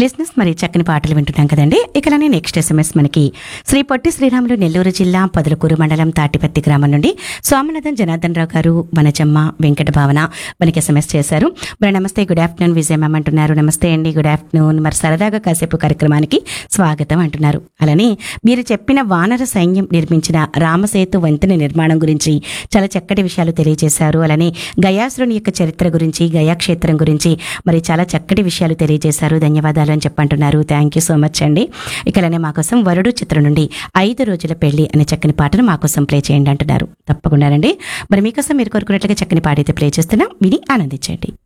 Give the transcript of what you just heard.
లిస్నెస్ మరి చక్కని పాటలు వింటున్నాం కదండి ఇకలానే నెక్స్ట్ ఎస్ఎంఎస్ మనకి శ్రీ పొట్టి శ్రీరాములు నెల్లూరు జిల్లా పొదలకూరు మండలం తాటిపత్తి గ్రామం నుండి సోమనాథన్ జనార్దన్ రావు గారు వనజమ్మ వెంకట భావన మనకి ఎస్ఎంఎస్ చేశారు మరి నమస్తే గుడ్ ఆఫ్టర్నూన్ విజయ మ్యామ్ అంటున్నారు నమస్తే అండి గుడ్ ఆఫ్టర్నూన్ మరి సరదాగా కాసేపు కార్యక్రమానికి స్వాగతం అంటున్నారు అలానే మీరు చెప్పిన వానర సైన్యం నిర్మించిన రామసేతు వంతెన నిర్మాణం గురించి చాలా చక్కటి విషయాలు తెలియజేశారు అలానే గయాసురుని యొక్క చరిత్ర గురించి గయా క్షేత్రం గురించి మరి చాలా చక్కటి విషయాలు తెలియజేశారు ధన్యవాదాలు అని చెప్పంటున్నారు థ్యాంక్ యూ సో మచ్ అండి ఇకలానే మా కోసం వరుడు చిత్రం నుండి ఐదు రోజుల పెళ్లి అనే చక్కని పాటను మా కోసం ప్లే చేయండి అంటున్నారు తప్పకుండానండి మరి మీకోసం మీరు కోరుకున్నట్లుగా చక్కని పాట అయితే ప్లే చేస్తున్నాం విని ఆనందించండి